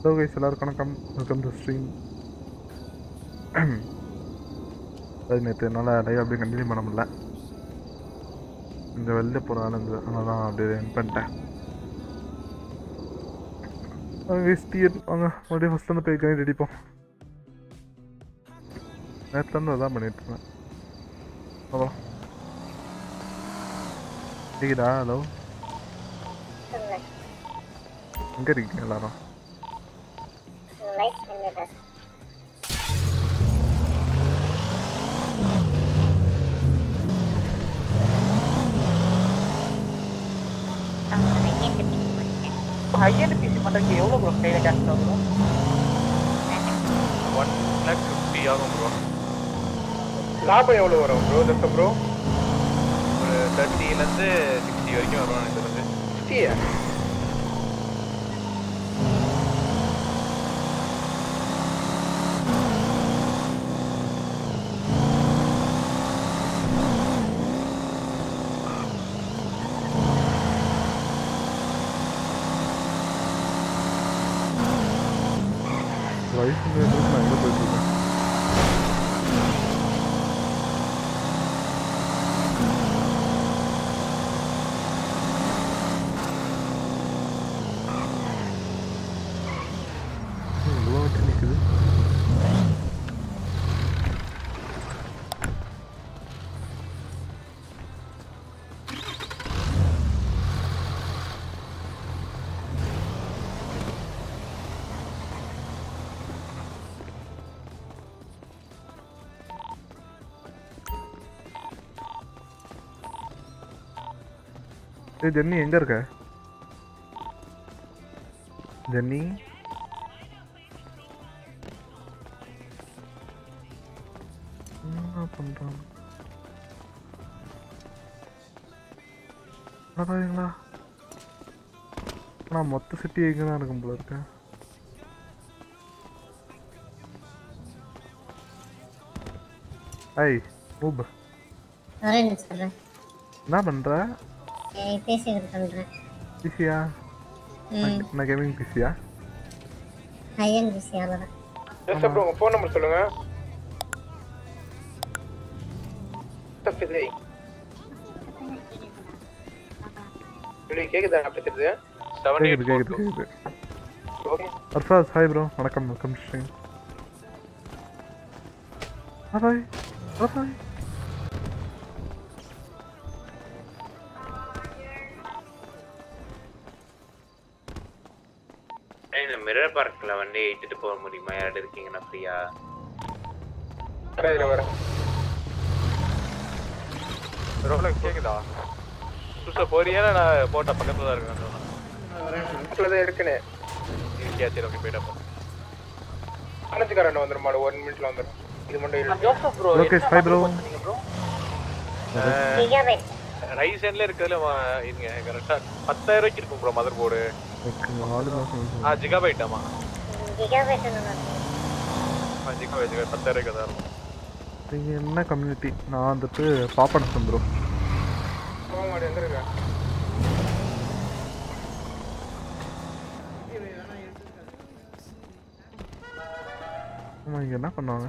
Hello guys எல்லாருக்கும் வணக்கம் welcome to stream அது நேற்று என்னால் லைவ் அப்படியே கண்டினியூ பண்ண முடியல இந்த வெளில போகிற ஆனந்து அதனால தான் அப்படியே என் பண்ணிட்டேன் ஸ்டியர் வாங்க மறுபடியும் ஃபஸ்ட்லேருந்து போய் கை ரெடிப்போம் நேற்றுலேருந்து அதான் பண்ணிட்டு இருந்தேன் ஹலோ கேக்குதா ஹலோ சொல்லுங்க எங்கே இருக்கீங்க எல்லாரும் லைஃப் பண்ணிடுறேன் ஹையர் பிசி பண்ணுறதுக்கு எவ்வளோ ப்ரோ கையில் கேஷ் ஆகும் ஒன் லேக் ஃபிஃப்டி ஆகும் ப்ரோ லாபம் எவ்வளோ வரும் ப்ரோ லட்சம் ப்ரோ ஒரு தேர்ட்டிலேருந்து சிக்ஸ்டி வரைக்கும் வரும் எனக்கு தெரிஞ்சு சிக்ஸ்டியா லைஃப் நான் எங்கே போயிட்டுருக்கேன் இவ்வளோ வண்டி நிற்குது ஏய் ஜென்னி எங்கே இருக்க ஜென்னி என்ன பண்ணுறான் பாருங்களா ஆனால் மொத்த சிட்டி எங்கே தான் இருக்கும் போல இருக்கேன் ஐய் ஊப் ஒரே நிமிஷம் சொல்கிறேன் என்ன பண்ணுற பேசிக்கிட்டு பண்ணுறேன் பிசியா ம் நான் கேமிங் பிசியா ஹையன் பிசி அவ்வளோதான் ஜஸ்ட் ப்ரோ உங்கள் ஃபோன் நம்பர் சொல்லுங்க சொல்லி கேக்குதா நான் பேசுறது செவன் கேக்குது எயிட் கேக்குது கேக்குது ஓகே அர்ஃபாஸ் ஹாய் ப்ரோ வணக்கம் வெல்கம் ஸ்ட்ரீம் ஹாய் ஹாய் இந்த மிரர் பார்க்கில் வந்து இட்டுட்டு போக முடியுமா யாராவது இருக்கீங்கன்னா ஃப்ரீயா வரேன் இதில் வரேன் ரோலக் கேக்குதா புதுசாக போறியா நான் போட்ட பக்கத்தில் தான் இருக்கேன் பக்கத்தில் தான் இருக்குன்னு இருக்கியா சரி ஓகே போயிட்டப்போ அனந்துக்காரன் வந்துடும் மாடு ஒன் மினிட்ல வந்துடும் இது மட்டும் இரு. Joseph bro Lokesh hi bro நீங்கள் ப்ரோ கிகாபைட் ரைஸ் ஹேண்ட்ல இருக்கிறதுல வா- இருங்க கரெக்டாக பத்தாயிரம் ரூபாய்க்கு இருக்கும் ப்ரோ மதர் போர்டு நாலு மாதம் ஆ ஜிகாபைட் ஆமா கிகாபைட் ஆ ஜிகாபைட் ஜிகாபைட் பத்தாயிரம் ரூபாய்க்கு தான் இருக்கும் நீங்கள் என்ன கம்யூனிட்டி நான் வந்துட்டு பாப்பனசம் ப்ரோ போக மாடு எங்க இருக்கா ஆமாம் இங்கே என்ன பண்ணுவாங்க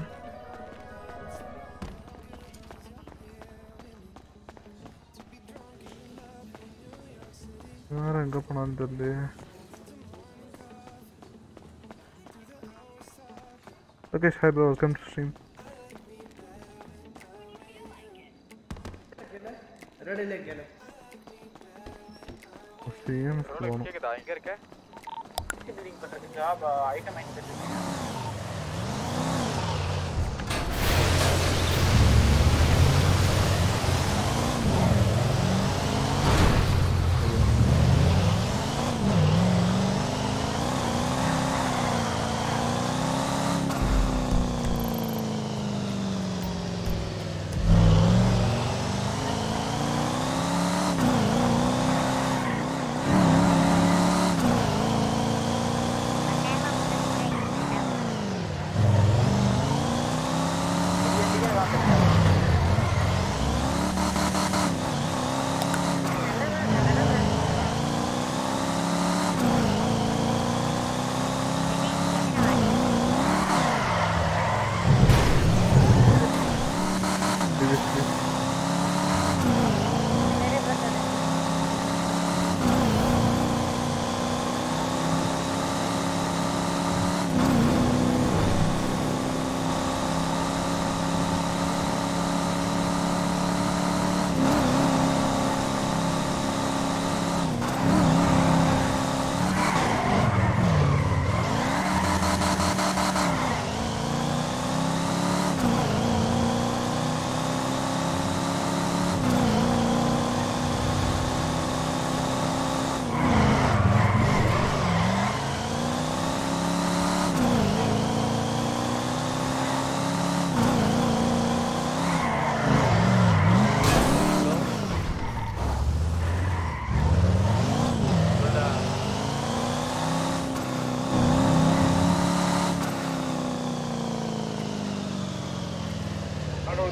வேறு எங்கே போனான்னு தெரியல okay hi bro welcome to stream stream போகணும் கேக்குதா எங்க இருக்க பில்டிங் பண்ணுறதுக்கு ஜாப் ஐட்டம் மைண்ட் Thank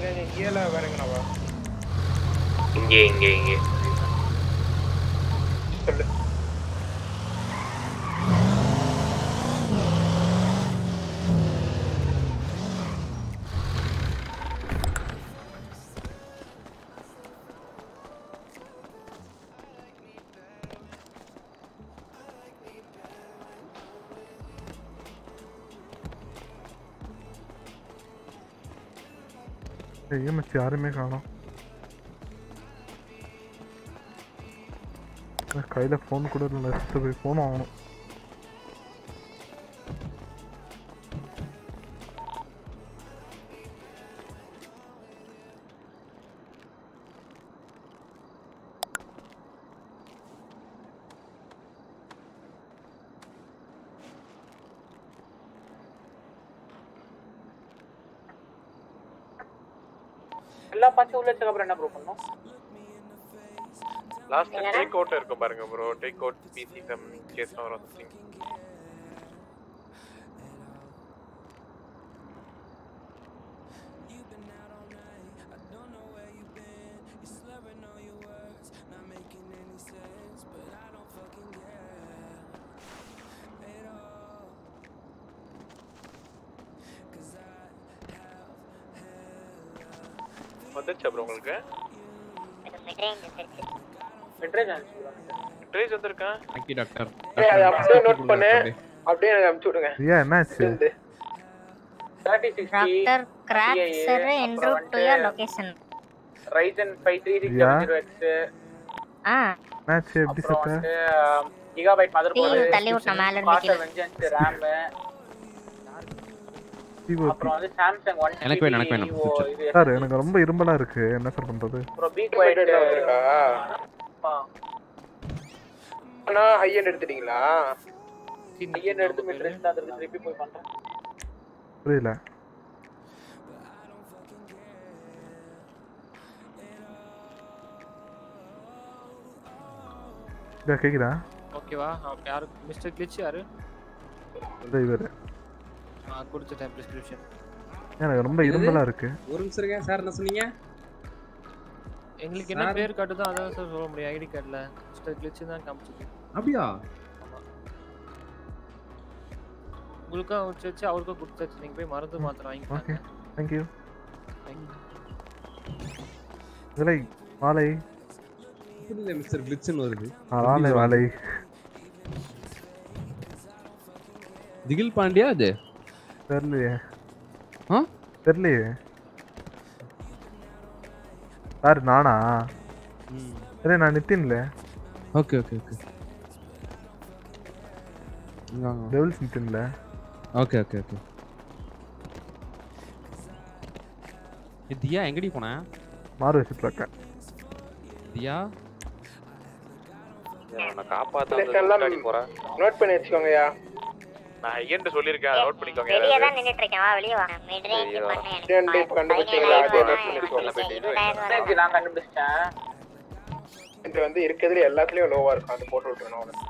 எங்க இங்கேல வேற எங்கனவா இங்கே இங்கே இங்கே சொல்லு ஏஎம்எச் யாருமே காணோம் கையில் ஃபோன் கூட இல்லை ஃபஸ்ட்டு போய் ஃபோன் வாங்கணும் எல்லா பச்சும் உள்ள வச்சதுக்கு அப்புறம் என்ன ப்ரோ பண்ணும் லாஸ்ட் டேக் அவுட் இருக்கும் பாருங்க bro take out PC come case or something வந்துச்சா ப்ரோ உங்களுக்கு மெட்ரேஜ் அனுப்பிச்சு ட்ரேஸ் வந்திருக்கேன் தேங்க்யூ டாக்டர் ஏய், அதை அப்படியே நோட் பண்ணு அப்படியே எனக்கு அனுப்பிச்சு விடுங்க ஐயா என்னாச்சு இருந்து. Thirty sixty doctor crack sir என் route to your location Ryzen five three six Yeah. Zero X ஆ என்னாச்சு எப்படி அப்புறம் செத்த வந்து கிகாபைட் மதர் கீழே போர்டு தள்ளி விட்டேன் மேல இருந்து கீழே வெஞ்சன்ஸ் ரேம் டிஓபி அப்புறம் வந்து சாம்சங் ஒன் எனக்கு வேணும், எனக்கு வேணும். இது சார் எனக்கு ரொம்ப இரும்பலா இருக்கு என்ன சார் பண்றது அப்புறம் பி Weight குவைட் எல்லாம் வந்திருக்கா ஆனா ஹை எண்ட் எடுத்துட்டீங்களா ஐயன் எடுத்து மெட்ரேஜ் தான் அதுக்கு திருப்பி போய் பண்றேன் புரியல இதா கேக்குதா ஓகேவா யாரு மிஸ்டர் கிளிச் யாரு இந்த இவரு நான் கொடுத்துட்டேன் பிரிஸ்கிரிப்ஷன் எனக்கு ரொம்ப இரும்பலா இருக்கு ஒரு நிமிஷம் இருங்க சார் என்ன சொன்னீங்க எங்களுக்கு என்ன Sir. பேர் காட்டுதோ அதான் சார் சொல்ல முடியும் ஐடி கார்டில் மிஸ்டர் கிளிச் தான் காமிச்சது அப்படியா உங்களுக்கும் வச்சு வச்சு அவருக்கும் கொடுத்தாச்சு நீங்கள் போய் மருந்து மாத்திரம் ஓகே வாங்கிக்கோங்க தேங்க்யூ Thank you. விலை வாழை புரியல மிஸ்டர் கிளிச்னு வருது ஆ, வாழை வாழை திகில் பாண்டியா அது தெரியலையே ஆ தெரியலையே யார் நானா சரி நான் நித்தின்ல ஓகே ஓகே ஓகே டெவில்ஸ் நித்தின்ல ஓகே ஓகே ஓகே தியா எங்கடி போன மாறு விஷயத்துல இருக்கேன் தியா நான் காப்பாத்த Place எல்லாம் வந்து போறேன் நோட் பண்ணி வச்சுக்கோங்கய்யா நான் ஐயன்ட்டு சொல்லியிருக்கேன் நோட் பண்ணிக்கோங்க வெளியே யாராவது. தான் நின்னுட்டு இருக்கேன் வா வெளியே வா மிட் ரேஞ்ச் சரியா. பண்ணேன் Ten days கண்டுபிடிச்சீங்களா? அதே note பண்ணி வச்சுக்கோங்க. மெட்ரேஜ் நான் கண்டுபிடிச்சிட்டேன் இது வந்து இருக்கிறதுல எல்லாத்துலயும் லோவா இருக்கும் அது போட்டு விட்டுருணும் அவனுக்கு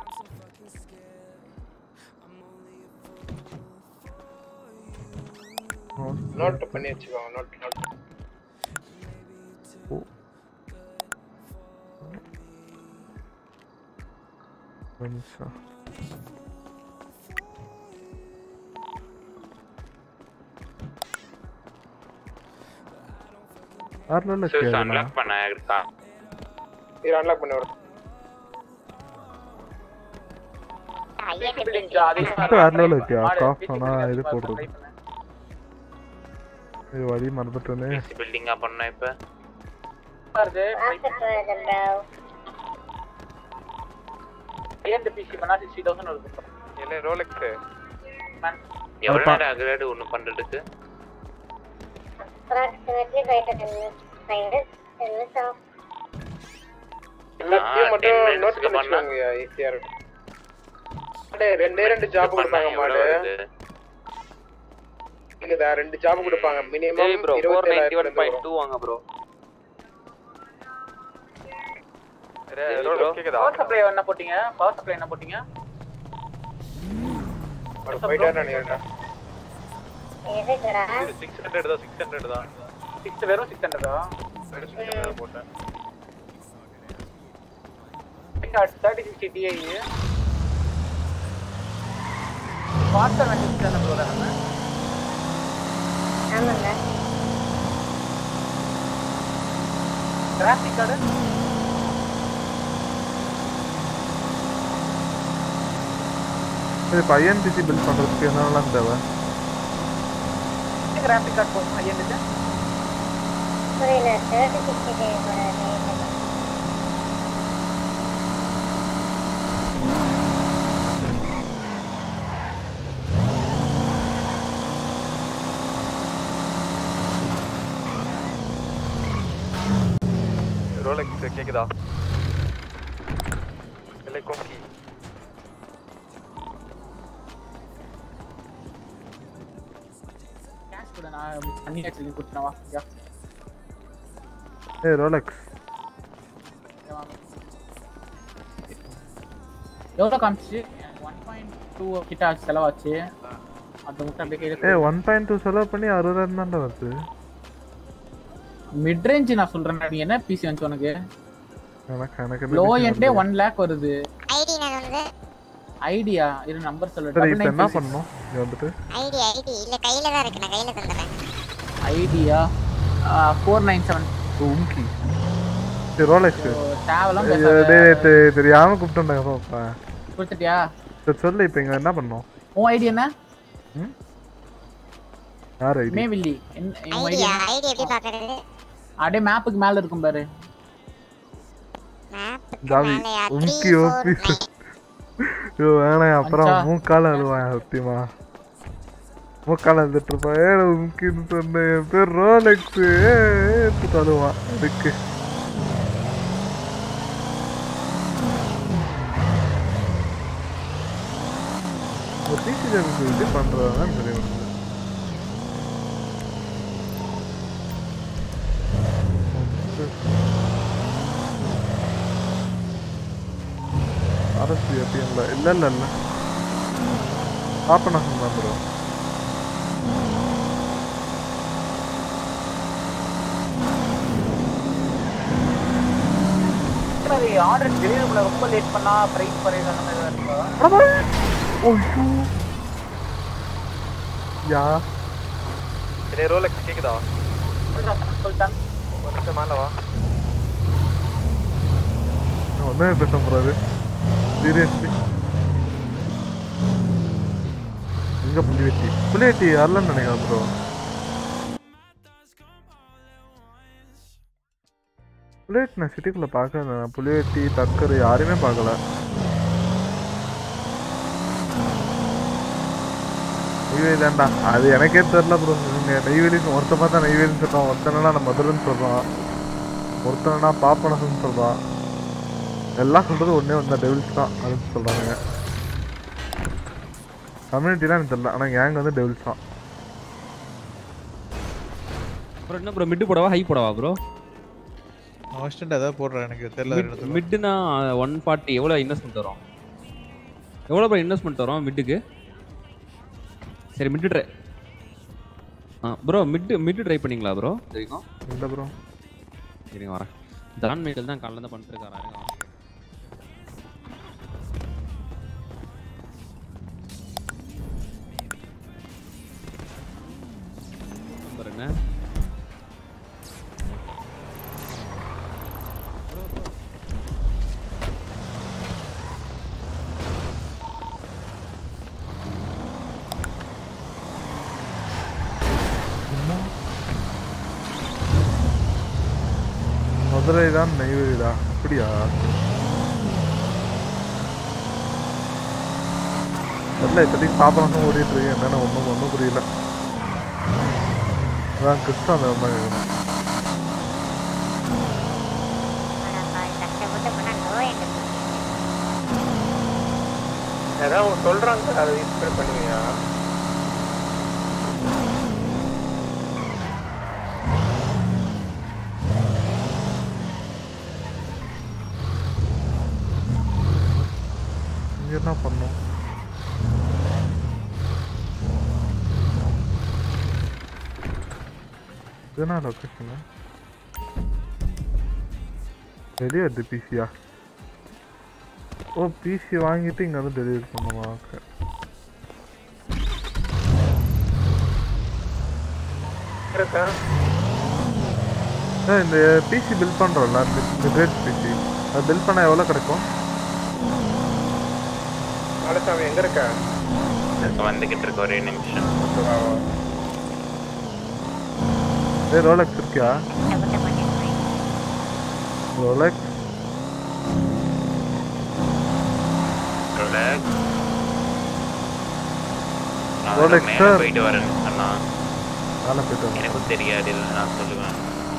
நோட் பண்ணி வச்சுக்கோங்க நோட் நோட் ஒரு நிமிஷம் யாரில் சிஸ் அன்லாக் பண்ண இருக்கா இது அன்லாக் பண்ணி விடுறேன் வேற level இருக்கு. Off ஆனா இது போடுறது. இது வழி மறந்துட்டேனே பில்டிங்கா பண்ண இப்ப ஐயன் பிசி பண்ணா சிக்ஸ்டி தௌசண்ட் வருது என்ன ரோலெக்ஸ் எவ்வளவு நேரம் ஆகுது ஒண்ணு பண்றதுக்கு approximately five to ten minutes five minutes ten minutes ஆகும் எல்லாத்தையும் ஆ, மட்டும் 10 நோட் minutes பண்ணி பண்ணா? வச்சுக்கோங்க ஈஸியா இருக்கும் அடே, ரெண்டே ரெண்டு ஜாப் பண்ணா கொடுப்பாங்க மாடு எவ்வளவு வருது இல்லதா ரெண்டு ஜாப் கொடுப்பாங்க minimum bro four ninety one point இருபத்தி டூ வாங்க ப்ரோ ரோலெக்ஸ் கேக்குதா பவர் சப்ளை என்ன போட்டீங்க பவர் சப்ளை என்ன போட்டீங்க போயிட்டா நினைக்கிறேன் எதுக்குடா சிக்ஸ் ஹண்ட்ரட் தான் சிக்ஸ் ஹண்ட்ரட் தான் சிக்ஸ் வெறும் சிக்ஸ் ஹண்ட்ரடா போட்டேன் தேர்ட்டி சிக்ஸ்டி டிஐ ஃபாஸ்டர் வண்டி சிக்ஸ் ஹண்ட்ரட் ப்ரோ நம்ம ஆமாங்க டிராஃபிக் கார்டு சரி இப்போ ஐஎன்டிசி பில் பண்ணுறதுக்கு என்னென்னலாம் தேவை கிராஃபிக் கார்டு போகும் ஐயன்ட்டு புரியல தேர்ட்டி சிக்ஸ்டி தேவைப்படாது ரோலெக்ஸ் கேக்குதா இல்லை கொங்கி கேஷ் கூட நான் பண்ணி வச்சிருக்கேன் கொடுத்துனவா யா ஏய் ரோலெக்ஸ் எவ்வளோ காமிச்சு ஒன் பாயிண்ட் டூ கிட்ட ஆச்சு செலவாச்சு அது மட்டும் அப்படியே ஏ கையில் ஒன் பாயிண்ட் டூ செலவு பண்ணி அறுபதாயிரம் தான்டா வருது மிட் ரேஞ்ச் நான் சொல்றேன் நீ என்ன பிசி வந்து உனக்கு எனக்கு எனக்கு லோ எந்த எண்டே விஷயம் ஒன் லேக் வருது ஐடி நான் வந்து ஐடியா இரு நம்பர் சரி சொல்ல இப்போ என்ன பண்ணணும் இது வந்துட்டு ஐடி ஐடி இல்ல கையில தான் இருக்கு நான் கையில தந்துடுறேன் ஐடியா ஃபோர் நைன் செவன் உம்கி சரி ரோலெக்ஸ் தேவலாம் டேய் பேசாத டேய், தெரியாம கூப்பிட்டேன்டா பாப்பா கொடுத்துட்டியா சரி சொல்லு இப்போ இங்க என்ன பண்ணணும் உன் ஐடி என்ன யார் ஐடி மேவில்லி என்ன உன் ஐடி ஐடியா ஐடி எப்படி பாக்குறது அப்படியே மேப்புக்கு மேல இருக்கும் பாரு மேப்புக்கு ஜாவி மேலயா த்ரீ உம்கி ஃபோர் ஓபி நைன் ஐயோ வேணாம் அப்புறம் மச்சா. மூக்கால அழுவான் சத்தியமா மூக்கால அழுதுட்டு இருப்பான் ஏ உம்கின்னு சொன்னேன் என் பேர் ரோலெக்ஸ் எடுத்துட்டு அழுவான் அதுக்கு ஒரு டிசி இது பண்றதான் தெரியும் அரசு எப்படிங்களா இல்ல இல்ல இல்ல பாப்பநாசம் தான் ப்ரோ ஆர்டர் டெலிவரி ரொம்ப லேட் பண்ணா பிரைஸ் குறையுது அந்த மாதிரி ஏதாவது இருக்கா ஐயோ யா இல்லை ரோலெக்ஸ் கேக்குதா சொல்லிட்டான் ஒரு நிமிஷம் மேலே வா நான் ஒன்றுமே பேச போறாரு சீரியஸ்லி எங்க புள்ளி வெட்டி புள்ளி வெட்டி யாரெல்லாம் நினைக்கிறேன் ப்ரோ புள்ளிவெட்டி நான் சிட்டிக்குள்ள பார்க்கல நான் புள்ளிவெட்டி தக்கர் யாரையுமே பார்க்கல நெய்வேலி தான்டா அது எனக்கே தெரில ப்ரோ இவங்க நெய்வேலின்னு ஒருத்த பார்த்தா நெய்வேலின்னு சொல்கிறான் ஒருத்தனா நான் மதுரைன்னு சொல்கிறான் ஒருத்தனா பாப்பனசன்னு சொல்கிறான் எல்லாம் சொல்கிறது ஒன்றே வந்தா டெவில்ஸ் தான் அப்படின்னு சொல்கிறாங்க கம்யூனிட்டிலாம் எனக்கு தெரியல ஆனால் கேங் வந்து டெவில்ஸ் தான் ப்ரோ என்ன ப்ரோ மிட்டு போடவா ஹை போடவா ப்ரோ அசிஸ்டன்ட் ஏதாவது போடுறேன் எனக்கு தெரியல அது என்னது. மிட்டுனா ஒன் ஃபார்ட்டி எவ்வளோ இன்வெஸ்ட்மெண்ட் வரும் எவ்வளோ ப்ரோ இன்வெஸ்ட்மெண்ட் வரும் மிட்டுக்கு சரி மிட்டு ட்ரை ஆ ப்ரோ மிட்டு மிட்டு ட்ரை பண்ணீங்களா ப்ரோ சரிக்கும் இல்லை ப்ரோ சரிங்க வரேன் ஜான் மைக்கேல் தான் காலைல தான் பண்ணிட்டு இருக்காரு இருங்க வரேன். நம்பர் என்ன மதுரை தான் நெய்வேலி தான் அப்படியா தெரியல இப்போதைக்கு பாப்பனசம் ஓடிட்டு இருக்கு என்னன்னு ஒன்றும் ஒன்றும் புரியல அதான் கிறிஸ்தான் அந்த மாதிரி இருக்கணும். கஷ்டப்பட்டு பண்ணா லோ எண்ட் ஏதாவது அவங்க சொல்றாங்க அதை இன்ஸ்பெக்ட் பண்ணுவியா இங்க என்ன பண்ணோம் இதுனா லொக்கேஷனு வெளியே வருது பிசியா ஓ பிசி வாங்கிட்டு இங்கே வந்து டெலிவரி பண்ணுமா ஓகே இருக்கா சார் இந்த பிசி பில் பண்ணுறோம்ல மிட்ரேட் பிசி அது பில் பண்ணால் எவ்வளோ கிடைக்கும் மாலசாமி எங்க இருக்க இதுக்கு வந்துகிட்டு இருக்க ஒரே நிமிஷம் வா, வா. ஏ ரோலக்ஸ் இருக்கியா ரோலக்ஸ் Relax. நான் Rolex, மேல sir. போயிட்டு வரேன்னு சொன்னா வேலை போயிட்டு வரேன் எனக்கு தெரியாது இல்லை நான் சொல்லுவேன்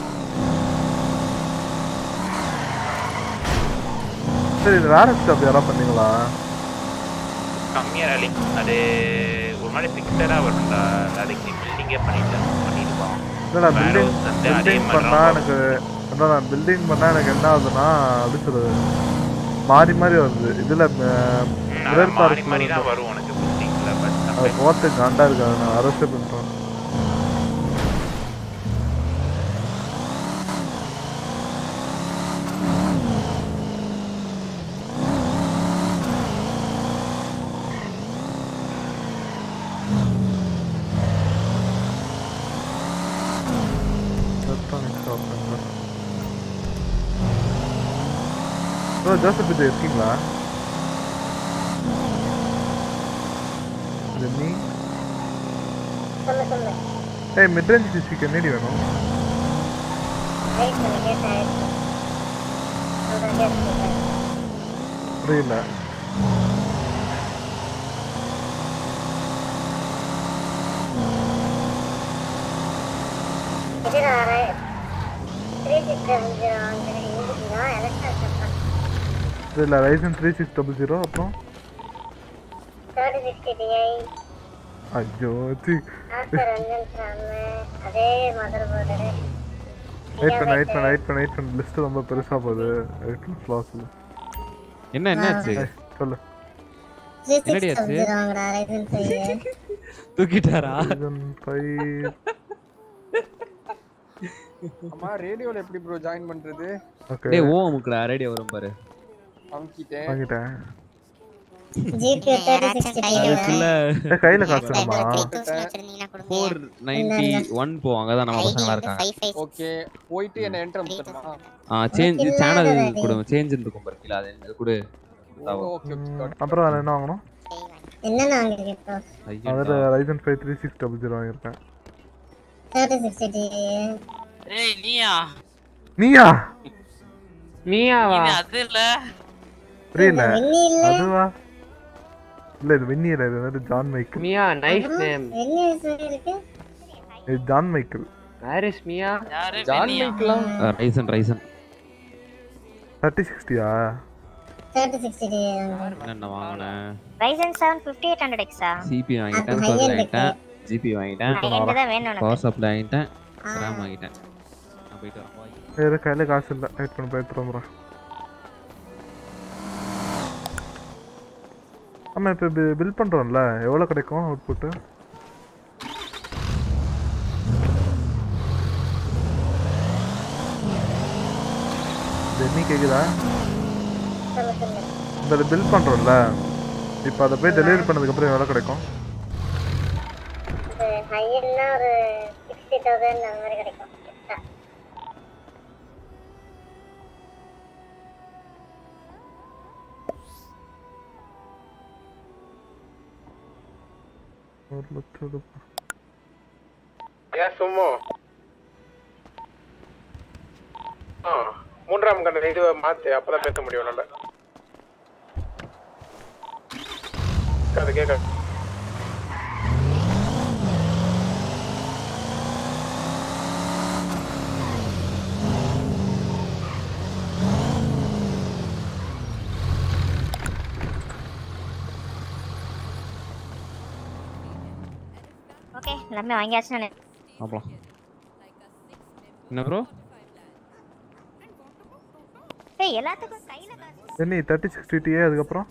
சரி இது வேற ஸ்டாப் யாராவது பண்ணீங்களா கம்மியா ரேலி அது ஒரு மாதிரி ஃபிக்ஸடா வரும்டா அதுக்கு பில்டிங்கே பண்ணிட்டேன் பண்ணிருப்பான் இல்லைடா பில்டிங் Warehouse வந்து அதே பில்டிங் மாதிரி பண்ணா தான் எனக்கு என்னடா பில்டிங் பண்ணா எனக்கு என்ன ஆகுதுன்னா அப்படி சொல்றது மாறி மாறி வருது இதுல ம், மிரர் அதான் மாறி மாறி பார்க் தான் வரும் உனக்கு பில்டிங்ல பட் அது போத்து காண்டா இருக்காது நான் அரசு பண்றேன் எலக்ட்ரானிக் ஷாப் ப்ரோ ஜோசப் இது இருக்கீங்களா இது நீ சொல்லு சொல்லு ஏய் மிட்ரேஞ்ச் டிஸ்ட்ரிக் என்னடி வேணும் வெயிட் பண்ணி கேட்டேன் சொல்றேன் கேட்டு புரியல இது நான் த்ரீ சிக்ஸ் செவன் ஜீரோ வாங்குறேன் இங்கிலீஷ் தான் எலக்ட்ரானிக் இதில் Ryzen three six double zero அப்புறம் தேர்ட்டி சிக்ஸ்டி டிஐ ஐயோ சி ஆஸ்டர் ரஞ்சன் சாமு அதே மதர் போர்டு வெயிட் பண்ண வெயிட் பண்ண வெயிட் பண்ண வெயிட் பண்ண லிஸ்ட் ரொம்ப பெருசா போகுது வெயிட் பண்ண ஸ்லோ சொல்லு என்ன என்னாச்சு ஏய், சொல்லு த்ரீ என்னடி சிக்ஸ் ஆச்சு? டபுள் ஜீரோ வாங்குறா ரைசன் ஃபைவ் தூக்கிட்டாரா Season five. அம்மா ரேடியோல எப்படி ப்ரோ ஜாயின் பண்றது Okay, டேய் ஓ முக்குடா ரேடியோ வரும் பாரு அமுக்கிட்டேன் வாங்கிட்டேன் ஜிபே தேர்ட்டி சிக்ஸ்டி அதுக்குள்ள ஏய், கையில காசு வேணுமா ஃபோர் நைன்டி ஒன் போ அங்கதான் நம்ம பசங்களா இருக்காங்க ஓகே போயிட்டு என்ன என்ட்ரு அமுச்சிடணுமா ஆ சேஞ்ச் இல்ல, சேனல் ready. கொடு சேஞ்ச் இருக்கும் பாரு கீழ அது அது கொடு ஓகே ஓகே அப்புறம் வேற என்ன வாங்கணும் என்னென்ன வாங்கிருக்கேன் இப்போ ஐயோ அதில் Ryzen five three six double zero வாங்கியிருக்கேன் தேர்ட்டி சிக்ஸ்டி டிஐ ஏய் நீயா நீயா நீயாவா இது அது இல்ல புரியல வெண்ணி இல்ல அதுவா இல்ல இது வெந்நீர் இது வந்து John Michael Mia nice name வெண்ணி சொல்லி இருக்கு இது John Michael where is Mia யாரு ஜான் வெண்ணியா? மைக்லாம் ரைசன் ரைசன் தேர்ட்டி சிக்ஸ்டியா தேர்ட்டி சிக்ஸ்டி டிஐ என்ன வாங்கினேன் Ryzen seven fifty eight hundred எக்ஸா சிபி வாங்கிட்டேன் அது சர்வர் high-end வாங்கிட்டேன் ஜிபி வாங்கிட்டேன் எனக்கு தான் வேணும் பவர் உனக்கு சப்ளை வாங்கிட்டேன் ரேம் வாங்கிட்டேன் நான் போயிட்டு வரேன் bye. வேறு கையில் காசு இல்லை வெயிட் பண்ணி போய் திரும்புறேன் ஆமாம் இப்போ பில் பண்ணுறோம்ல எவ்வளோ கிடைக்கும் அவுட்புட்டு என்ன கேக்குதா சொல்லு சொல்லு இந்த பில் பண்ணுறோம்ல இப்போ அதை போய் டெலிவரி பண்ணதுக்கப்புறம் எவ்வளோ கிடைக்கும் இது ஹையன்னா ஒரு சிக்ஸ்டி தௌசண்ட் அந்த மாதிரி கிடைக்கும் எக்ஸ்ட்ரா ஒரு லட்சம் ரூபாய் ஏன் சும்மா ஆ மூன்றாம் கண்ட இதுவை மாத்து அப்பதான் பேச முடியும் நல்லா அது கேட்க ஓகே எல்லாமே வாங்கியாச்சு நான் பார்க்கலாம் என்ன ப்ரோ ஏய் எல்லாத்துக்கும் கையில காசு என்ன தேர்ட்டி சிக்ஸ்டி டிஏ அதுக்கப்புறம்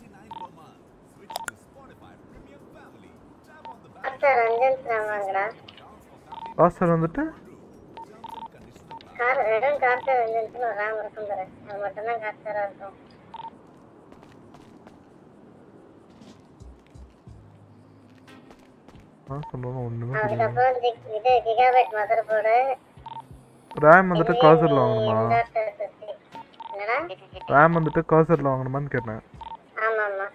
சார் ரஞ்சன் சார் வாங்கடா லாஸ்டர் வந்துட்டு கார் வெறும் கார்த்தர் இருந்துச்சுன்னு ஒரு ரேம் இருக்கும் பாரு அது மட்டும்தான் கார்த்தரா இருக்கும் ஆ சொல்லுவாங்க ஒண்ணுமே புரியல அதுக்கப்புறம் தி- இது கிகாபைட் மதர் போர்டு ரேம் வந்துட்டு காசர்ல வாங்கணுமா என்னடா ரேம் வந்துட்டு காசர்ல வாங்கணுமான்னு கேட்டேன் ஆமா ஆமா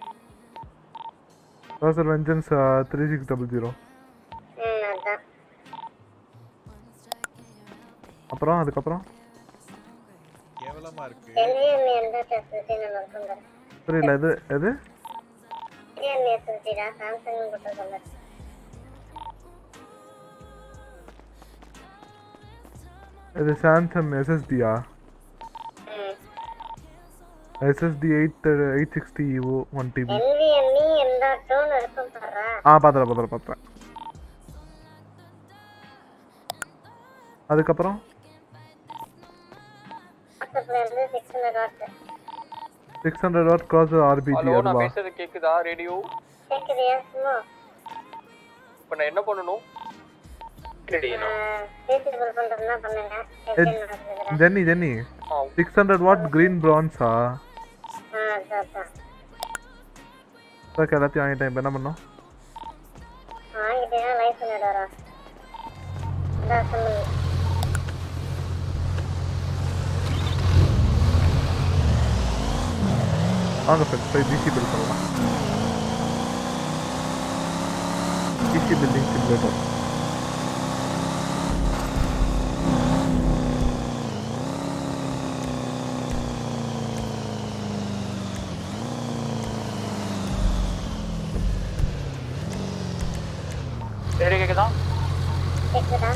காசர் வெஞ்சன்ஸ் த்ரீ சிக்ஸ் டபுள் ஜீரோ ம் அதான் அப்புறம் அதுக்கப்புறம் கேவலமா இருக்கு எல்விஎம்ஏ எந்த ஃபெசிலிட்டி நம்ம இருக்கும் பாரு புரியல எது எது எல்விஎம்ஏ ஃபெசிலிட்டிடா சாம்சங் போட்டிருக்கோம் பாரு இது சாம்சங் எஸ்எஸ்டியா ம் SSD eight eight sixty EVO one TB எல்விஎம்இ எந்த டோன் இருக்கும் பாரு ஆ பார்த்துறேன் பார்த்துறேன் பார்த்துறேன் அதுக்கப்புறம் வாட்ஸ்அப்ல இருந்து six hundred watts six hundred watt கிராஸ் ஆர்பிஜி ஹலோ நான் அதுவா பேசுறது கேக்குதா ரேடியோ கேக்குது ஏசுமோ இப்போ நான் என்ன பண்ணணும் ரீசேபிள் பண்றதுனா பண்ணுங்க ஏ, எப்படி நடக்குது Jenny Jenny six hundred watt green ப்ரான்ஸா ஆ அதான் அதான் ஓகே எல்லாத்தையும் வாங்கிட்டேன் இப்போ என்ன பண்ணோம் வாங்கிட்டீங்கன்னா லைஃப் பண்ணிட்டு வரோம் இந்தா சொல்லுங்க வாங்க ஃப்ரெண்ட்ஸ் போய் பிசி பில் பண்ணலாம் பிசி பில்டிங் சிமுலேட்டர் ரேடியோ கேக்குதா கேக்குதா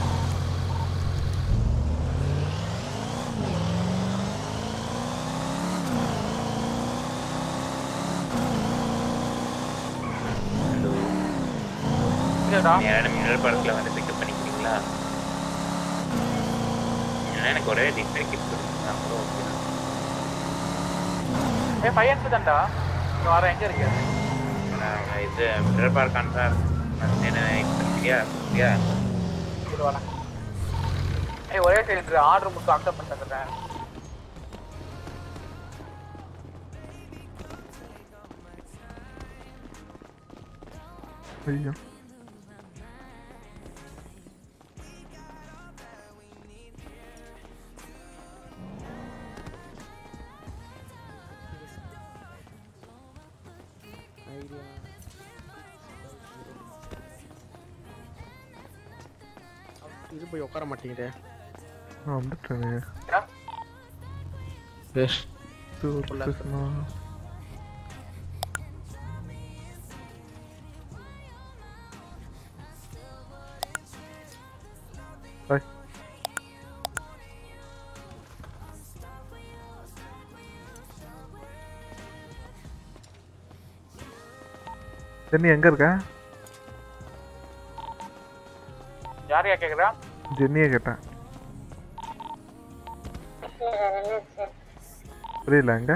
யாரும் மினரல் பார்க்கில் வந்து பிக்கப் பண்ணிக்கிறீங்களா ஏன்னா எனக்கு ஒரே டிஸ்பிளே கிஃப்ட் கொடுத்தீங்கன்னா கூட ஓகே ஏ ஃபைவ் ஹண்ட்ரட் தான்டா இங்க வர எங்க இருக்கு நான் இது மினரல் பார்க் ஆன்சர் என்ன ஃப்ரீயா ஃப்ரீயா இது வரேன் ஏய் ஒரே சைடு ஆர்டர் மட்டும் அக்செப்ட் பண்ணிட்டேன் ஐயோ இது போய் உட்கார மாட்டேங்குதே நான் வந்துட்டேனே கிருஷ்ணா பாய் ஜென்னி எங்க இருக்க யாரையா கேக்குறா ஜென்னியை கேட்டேன் வேற என்னாச்சு புரியல எங்க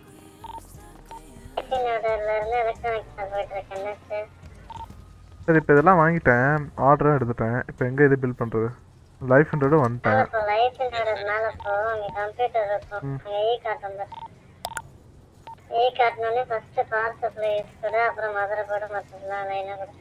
நோடர்ல இருந்து எலக்ட்ரானிக்ஸ் போயிட்டு இருக்கேன் என்னாச்சு சரி இப்போ இதெல்லாம் வாங்கிட்டேன் ஆர்டரும் எடுத்துட்டேன் இப்போ எங்க இது பில் பண்றது லைஃப் ஹண்ட்ரடும் வந்துட்டேன் இப்போ லைஃப் நோடர்னால போ அங்க கம்ப்யூட்டர் இருக்கும் அங்க இ காட்டும் பாரு இ காட்டினோடனே ஃபர்ஸ்ட் பவர் சப்ளை யூஸ் கொடு அப்புறம் மதுரை போடு மற்றதெல்லாம் லைனாக கொடு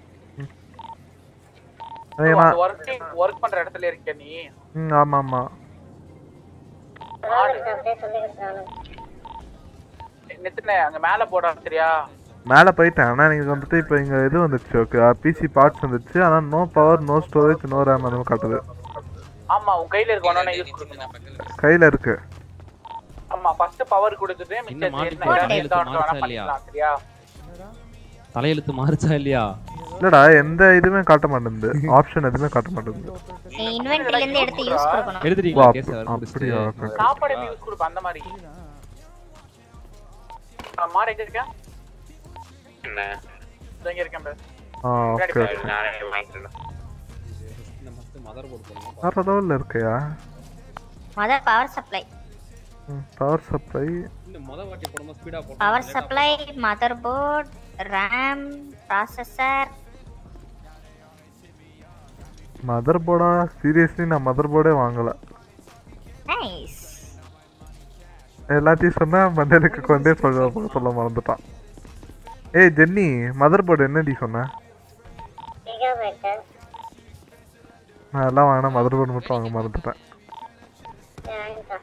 ஏன்னா ஒர்க்கிங் ஒர்க் பண்ற இடத்துல இருக்க நீ ம் ஆமாம் ஆமாம் ப்ராடக்ட் அப்படியே சொல்லி கொடுத்தானு நெத்துனே அங்க மேல போட சரியா மேலே போயிட்டேன் ஆனால் நீங்கள் வந்துட்டு இப்போ இங்கே இது வந்துச்சு ஓகே பிசி பார்ட்ஸ் வந்துச்சு ஆனால் no power no storage no RAM அந்த மாதிரி காட்டுது ஆமா உன் கையில இருக்க ஒண்ணு யூஸ் கொடுக்கணும் கையில் இருக்கு ஆமா ஃபர்ஸ்ட் பவர் கொடுத்துட்டு மிச்சம் மாட்டுக்கு என்ன தலையெழுத்து எந்த order வேணா மாறுச்சா இல்லையா? பண்ணிக்கலாம் சரியா தலையெழுத்து மாறுச்சா இல்லையா இல்லடா எந்த இதுவுமே காட்ட மாட்டேங்குது ஆப்ஷன் எதுவுமே காட்ட மாட்டேங்குது நீ இன்வென்ட்ரில இருந்து எடுத்து யூஸ் கொடுக்கணும் எடுத்துட்டீங்களா ஓ, கேஸ் அப்ப- அவர் அப்படியா முடிச்சுட்டு okay. சாப்பாடு எப்படி யூஸ் கொடுப்ப அந்த மாதிரி ஆ, மாறு எங்க இருக்க என்ன இதோ இங்க இருக்கேன் பாரு. ஆ ஓகே ஓகே நானே வாங்கிக்கிறேன் இந்த மஸ்ட் மதர் போர்டு போடணும் வேறு லெவலில் இருக்கையா mother power supply power supply இந்த முத வாட்டி போடும்போது ஸ்பீடா போட்டோம் power supply motherboard RAM processor மதர் போர்டா சீரியஸ்லி நான் மதர் போர்டே வாங்கலை நைஸ் எல்லாத்தையும் சொன்னா மண்டலுக்கு கொண்டே சொல்ல சொல்ல மறந்துட்டான் ஏய் ஜென்னி மதர் போர்டு என்னடி சொன்ன கிகாபைட்டு நான் எல்லாம் வாங்கினா மதர் போர்டு மட்டும் வாங்க மறந்துட்டேன் வாங்கிட்டா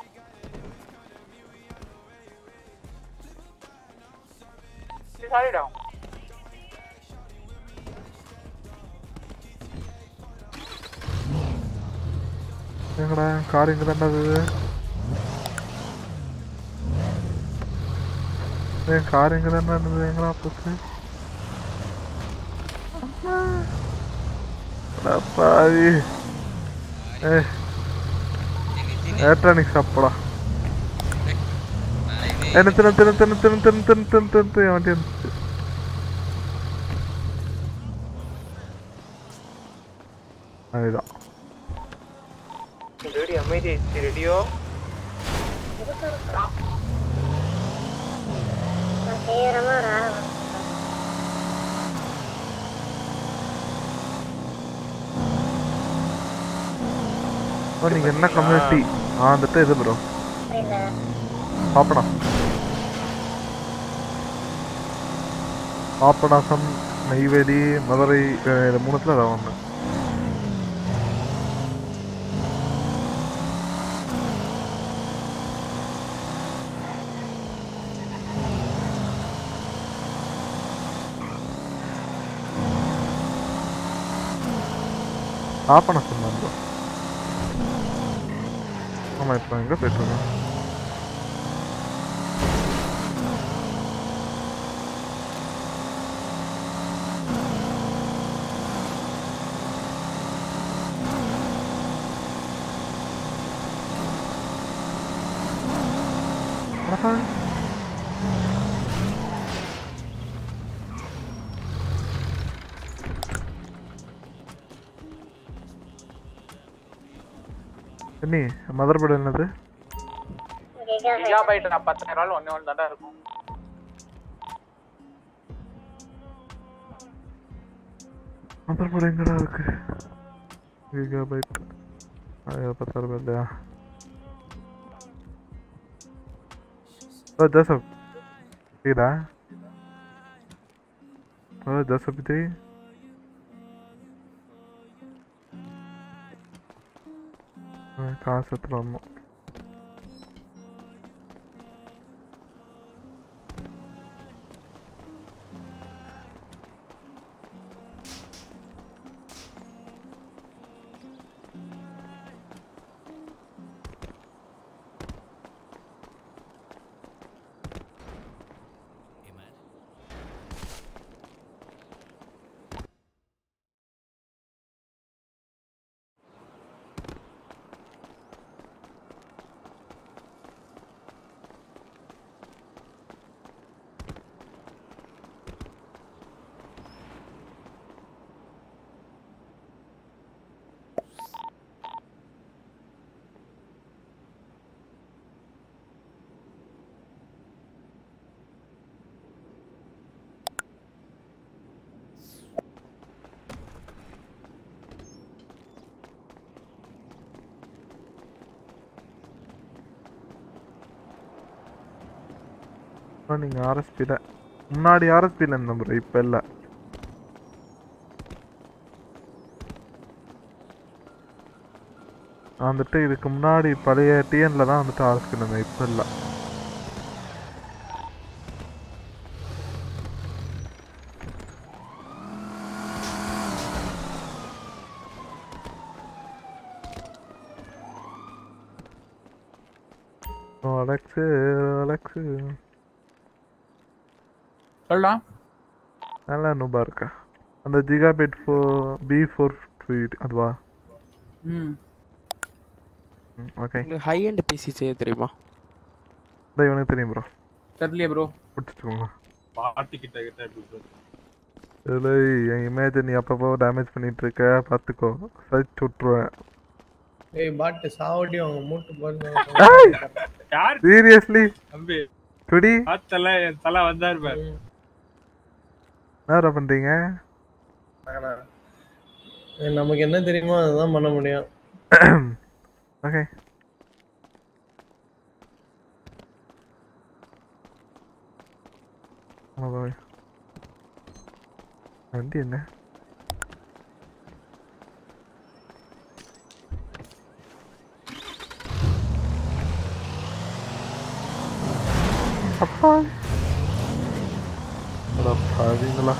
சாரிடா எங்கடா கார் எங்க தாண்டா இது ஏன் கார் எங்க தாண்டா இருந்தது எங்கடா போச்சு அடா பாவி ஏ எலக்ட்ரானிக் ஷாப்படா என்ன தின தின தின தின தின தின தின தின தின வண்டி வந்துச்சு அதுதான் ரெடி அமைதி ரெடியோ நான் தீவிரமா ஒரு ஆளை வந்து ஓ நீங்க என்ன கம்யூனிட்டி ஆ வந்துட்டு இது ப்ரோ புரியல பாப்பனா பாப்பனாசம் நெய்வேலி மதுரை அஹ் இது மூணுத்துல ஏதாவது ஒன்று பாப்பனாசம் தான் ப்ரோ ஆமாம் இப்போ எங்கே போயிட்டுருக்கோம் ஆஹா. என்னி மதர் போர்டு என்னது கிகாபைட் நான் பத்தாயிரம் ரூபாய் ஒண்ணே ஒன்று தாண்டா இருக்கும் மதர் போர்டு எங்கடா இருக்கு கிகாபைட் பத்தாயிரம் ரூபாய் இல்லையா ஓ ஜோசப் இதா ஓ ஜோசப் இது காசு எடுத்துட்டு வரணும் அப்புறம் நீங்க ஆர்எஸ்பியில் முன்னாடி ஆர்எஸ்பியில் இருந்த ப்ரோ இப்போ இல்லை நான் வந்துட்டு இதுக்கு முன்னாடி பழைய டிஎன்ல தான் வந்துட்டு ஆர்எஸ்பியில் இருந்தேன் இப்போ இல்லை அலெக்ஸு அலெக்ஸு சொல்லலாம் நல்லா நூபா இருக்கா அந்த ஜிகாபைட் ஃபோ பி ஃபோர் அதுவா ம் ஓகே ஹை அண்ட் பிசி செய்ய தெரியுமா இந்த இவனுக்கு தெரியும் ப்ரோ தெரியலையே ப்ரோ பிடிச்சிக்கோங்க பாட்டு கிட்ட கிட்ட எப்படி bro? இல்லை என் இமேஜை நீ அப்பப்போ டேமேஜ் பண்ணிட்டு இருக்க பார்த்துக்கோ சர்ச் விட்ருவேன் ஏய் பாட்டு சாவடி அவங்க மூட்டு பாருங்க யார் சீரியஸ்லி தம்பி குடி பார்த்தல என் தலை வந்தாரு பாரு என்ன பண்றீங்க நமக்கு என்ன தெரியுமோ அதுதான் பண்ண முடியும் ஓகே ஆமா பாய் வண்டி என்ன அப்பா அட பாவிங்களா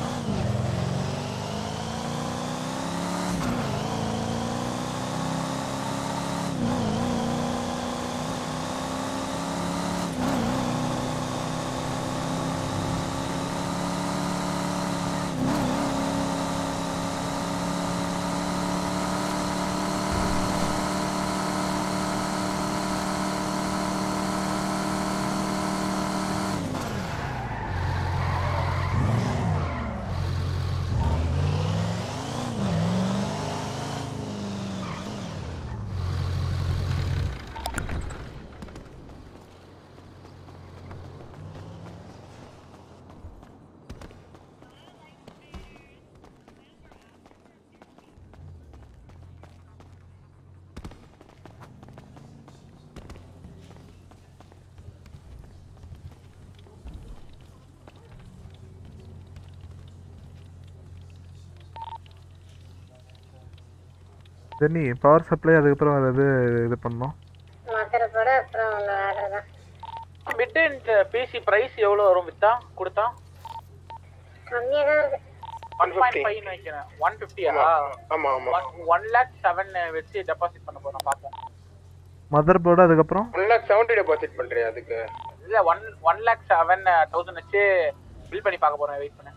ஜென்னி பவர் சப்ளை அதுக்கப்புறம் வேறு எது இது பண்ணோம் மதர் போட அப்புறம் ஒன்று ஆர்டர் தான் மிட் அண்ட் பிசி பிரைஸ் எவ்வளவு வரும் வித்தா கொடுத்தா கம்மியாக தான் இருக்கு ஒன் பாயிண்ட் ஃபைவ் நினைக்கிறேன் ஒன் ஃபிஃப்டியா ஆமா ஆமா ஒன் லேக் செவன் வச்சு டெபாசிட் பண்ண போறோம் பார்த்தேன் மதர் போர்டு அதுக்கப்புறம் ஒன் லேக் செவன்டி டெபாசிட் பண்றியா அதுக்கு இல்ல one one lakh seven thousand வச்சு பில் பண்ணி பார்க்க போறேன் வெயிட் பண்ணு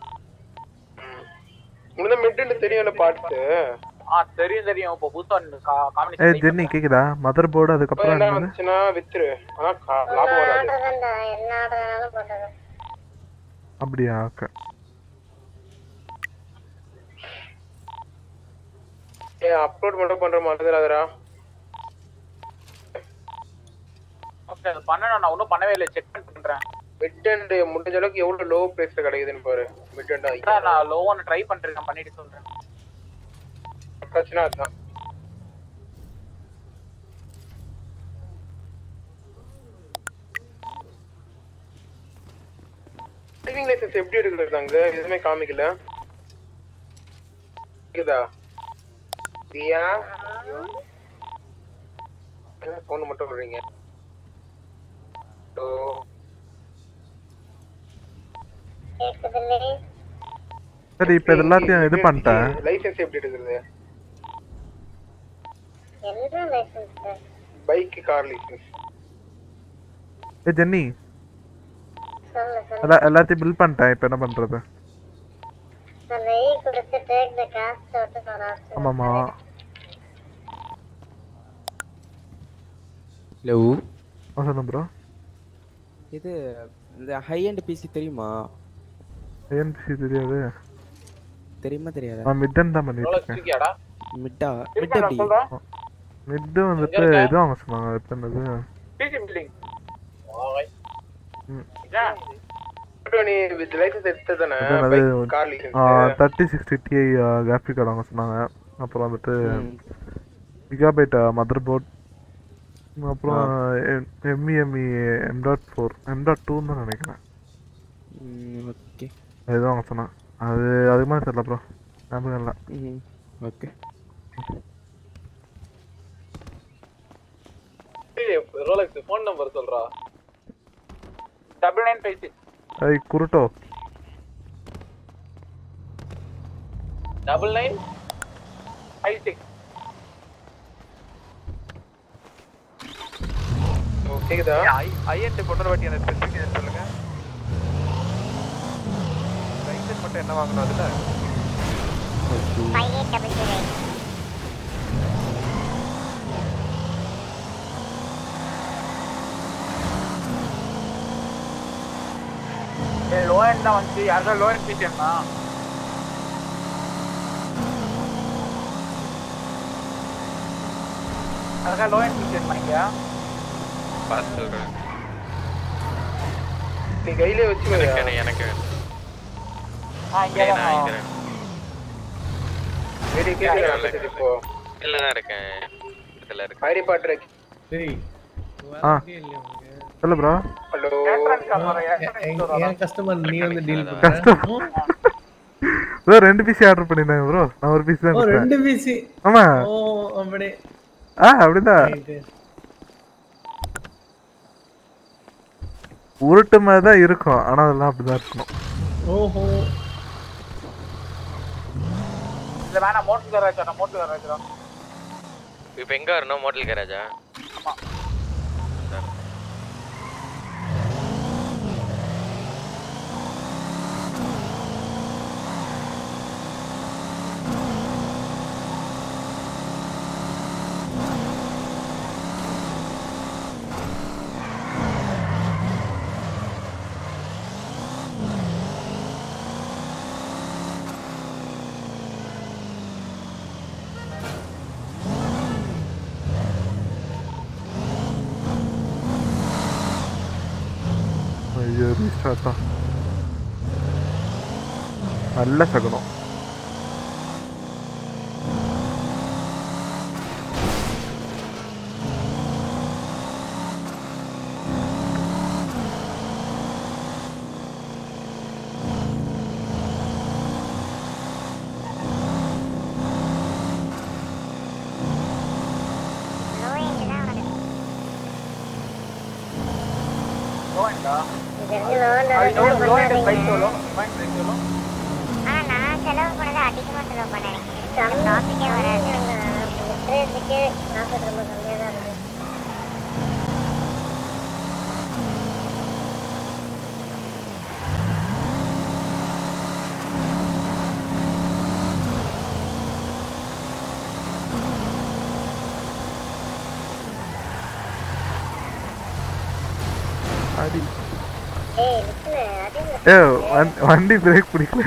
உனக்கு மிட்டுன்னு தெரியும்ல பார்த்து ஆ தெரியும் தெரியும் இப்போ புதுசா ஏய் காம்பினேஷன் ஜென்னி கேக்குதா மதர் போர்டு அதுக்கப்புறம் என்ன என்னது வந்துச்சுன்னா வித்துரு ஆனா கா- லாபம் வராது ஆர்டர் தான்டா என்ன ஆர்டர் வேணாலும் போட்டது அப்படியா ஓகே ஏ அப்லோட் மட்டும் பண்ற மாதிரி ஓகே அது பண்ணணும் நான் ஒன்றும் பண்ணவே இல்லை செக் பண்றேன் மிட் அண்ட் முடிஞ்ச அளவுக்கு எவ்வளவு லோ பிரைஸ்ல கிடைக்குதுன்னு பாரு மிட் அண்ட் சார் நான் லோ ஒன்று ட்ரை பண்றேன் பண்ணிட்டு சொல்றேன் பிரச்சனை அதுதான் டிரைவிங் லைசென்ஸ் எப்படி எடுக்கிறது அங்க எதுவுமே காமிக்கல கேக்குதா தியா என்ன ஃபோன் மட்டும் விடுறீங்க ஹலோ கேட்குதுல்லே சரி இப்போ இது எல்லாத்தையும் இது பண்ணிட்டேன் லைசென்ஸ் எப்படி எடுக்கிறது என்ன லைசன்ஸ் பைக் கார் லைசென்ஸ் ஏ ஜென்னி சொல்லு சொல்லு எல்லா எல்லாத்தையும் பில் பண்ணிட்டேன் இப்போ என்ன பண்ணுறது அந்த ஈ கொடுத்து டேக் த காஸ்ட் விட்டு போறான் ஆமாம்மா ஹலோ ஆ சொல்லுங்க ப்ரோ இது இந்த ஹை அண்ட் பிசி தெரியுமா ஏஎன்பிசி தெரியாது தெரியுமா தெரியாதா நான் மிட்டன் தான் பண்ணிட்டு இருக்கேன் மிட்டா மிட் இருக்கா நான் எப்படி சொல்றேன் மிட்டு வந்துட்டு எங்க இருக்க? இது வாங்க சொன்னாங்க இப்போ என்னது பிசி பில்டிங் ம். நீ வித் லைசென்ஸ் எடுத்தது தானே அதான் அது bike car licence thirty sixty TI graphic card வாங்க சொன்னாங்க அப்புறம் வந்துட்டு கிகாபைட் மதர் போர்ட் அப்புறம் எம்இஎம்இ M dot four M dot டூன்னு தான் நினைக்கிறேன் ஓகே அதுதான் வாங்க சொன்னேன் அது அதுக்கு மாதிரி தெரியல ப்ரோ ஞாபகம் இல்லை ம் ஓகே ரோலக்ஸ் ஃபோன் நம்பர் சொல்றா டபுள் நைன் ஃபைவ் சிக்ஸ் ஐய் குருட்டோ டபுள் நைன் ஃபைவ் சிக்ஸ் கேக்குதா ஐஎன்டி கொண்டு வாட்டி அந்த ஸ்பெசிஃபிகேஷன் சொல்லுங்க லைசன்ஸ் மட்டும் என்ன வாங்கணும் அதுல five eight double zero low end தான் வந்து யாருக்கா லோ எண்ட் பிசிஎம்னா யாருக்கா லோ எண்ட் பிசிஎம் பண்ணிக்க பார்த்து சொல்றேன் நீ கையிலே வச்சு எனக்கு எனக்கு ஆ இங்கே நான் தான் இருக்கிறேன் ரெடி கேக்குறேன் இப்போ இல்ல தான் இருக்கேன் இதுல இருக்கு ஹாரி பாட்டர் சரி ஆ இல்லையா உங்களுக்கு சொல்லு ப்ரோ ஹலோ என் கஸ்டமர் நீ வந்து டீல் கஷ்டம் பண்ற ப்ரோ ரெண்டு பீஸ் ஆர்டர் பண்ணிருந்தாங்க ப்ரோ நான் ஒரு பீஸ் தான் ஓ கொடுத்தேன். ரெண்டு பிசி ஆமா ஓ அப்படி ஆ அப்படிதான் Right. உருட்டு மாதிரி தான் இருக்கும் ஆனா அதெல்லாம் அப்படிதான் இருக்கணும் ஓஹோ இல்ல வேணாம் மோட்டர் கராஜ் வேணாம் மோட்டர் கராஜ் தான் இப்போ எங்க வரணும் மோட்டல் கேரேஜா ஐயோ ரீஸ்டார்ட் தான் நல்ல சகுனம் லோன்டா தெரிஞ்சு loan அது எல்லாம் லோன் லோன் பண்ணாதீங்க. பிரைஸ் எவ்வளோ லோன் பிரைஸ் எவ்வளோ ஆனா நான் செலவு பண்ணது அதிகமா செலவு பண்ணேன் கம்மி- டாபிக்கே வராது கம்மியாங்க. லிட்ரேச்சருக்கே profit ரொம்ப கம்மியா தான் இருக்கு. அடி ஏய், நிக்கல, அடிங்க. ஏ வண்டி- வண்டி பிரேக் பிடிக்கல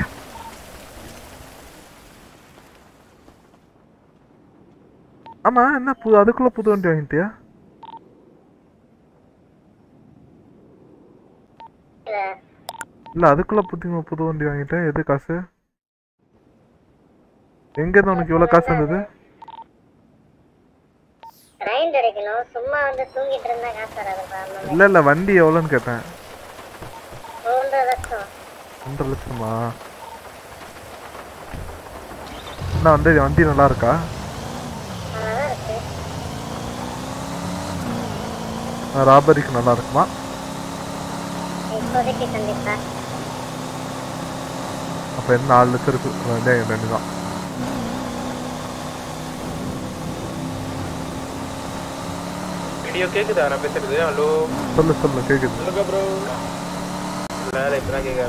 ஆமா என்ன புது அதுக்குள்ள புது வண்டி வாங்கிட்டியா இல்ல, இல்ல அதுக்குள்ள புது புது வண்டி வாங்கிட்டேன் எது காசு எங்க இருந்து உனக்கு இவ்வளவு காசு வந்தது grind அடிக்கணும். சும்மா வந்து தூங்கிட்டு இருந்தா காசு வராதுப்பா. நம்ம இல்ல இல்ல வண்டி எவ்வளோன்னு கேட்டேன் மூன்றரை லட்சம். ஒன்றரை லட்சமா என்ன வந்து வண்டி நல்லா இருக்கா நல்லாதான் இருக்கு. ராபரிக்கு நல்லா இருக்குமா இப்போதைக்கு கண்டிப்பா. அப்ப என்ன நாலு லட்சம் இருக்கு வண்டி ரெண்டு தான் வீடியோ கேக்குதா நான் பேசுறது ஹலோ சொல்லு சொல்லு கேக்குது சொல்லுங்க ப்ரோ இல்ல இப்பதான் கேட்க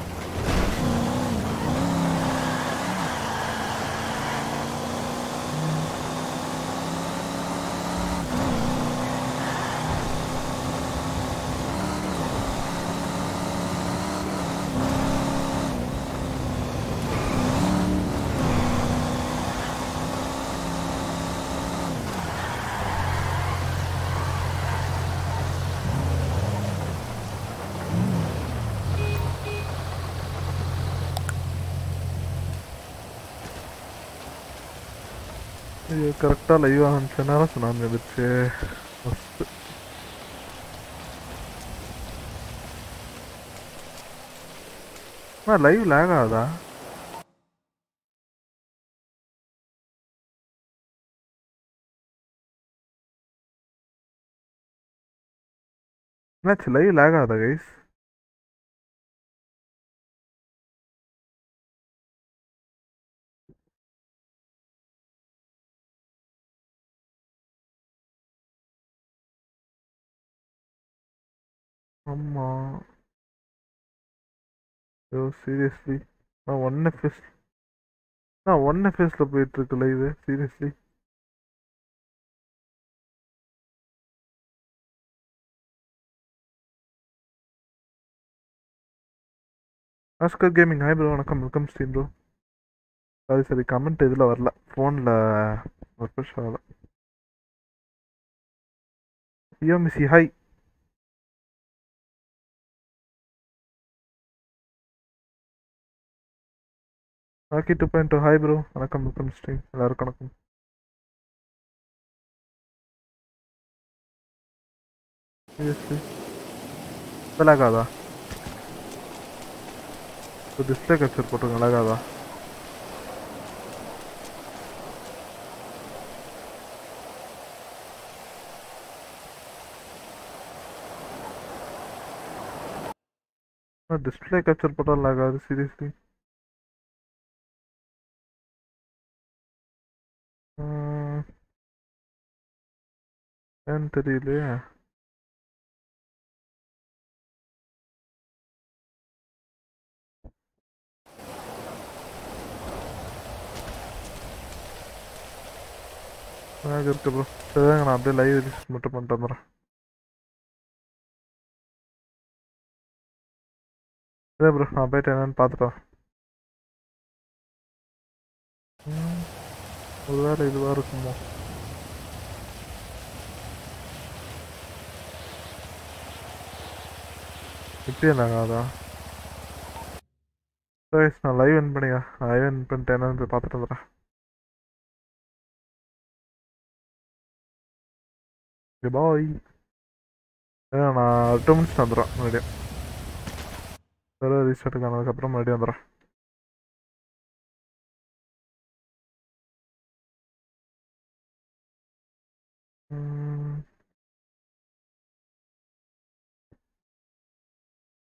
இது கரெக்டா லைவ் ஆரம்பிச்சனால சுனாமி வந்துச்சு மஸ்து லைவ் லேக் ஆகுதா என்னாச்சு லைவ் லேக் ஆகுதா கைஸ் ஆமா ஐயோ சீரியஸ்லி நான் ஒன் எஃப்எஸ் நான் ஒன் எஃப்எஸ்ல போயிட்டு இருக்கு live seriously Oscar gaming hi bro வணக்கம் வெல்கம் ஸ்டீம் ப்ரோ சாரி சரி கமெண்ட் இதில் வரல ஃபோனில் ரெஃப்ரெஷ் ஆகல ஐயோ Missy hi Rocky two point two hi bro வணக்கம் வெல்கம் ஸ்ட்ரீம் எல்லாருக்கும் வணக்கம் சீரியஸ்லி இப்போ லாகாதா இப்போ டிஸ்பிளே கேப்சர் போட்டுருங்க லாகாதா டிஸ்பிளே கேப்சர் போட்டால் லாகாது சீரியஸ்லி ஏன்னு தெரியலையே lag இருக்கு ப்ரோ சரிதாங்க நான் அப்படியே லைவ் ரிஜிஸ்டர் மட்டும் பண்ணிட்டு வந்துடுறேன் சரி ப்ரோ நான் போயிட்டு என்னன்னு பார்த்துட்டேன் ஒருவேளை இதுவாக இருக்குமோ இப்படி என்னங்க அதான் சரி நான் லைவ் என் பண்ணியா லைவ் என் பண்ணிட்டு என்னன்னு போய் பார்த்துட்டு வந்துடுறேன் பாய் நான் டூ மினிட்ஸ் வந்துடுறேன் மறுபடியும் சரி ரீஸ்டார்ட்டுக்கு ஆனதுக்கப்புறம் மறுபடியும் வந்துடுறேன்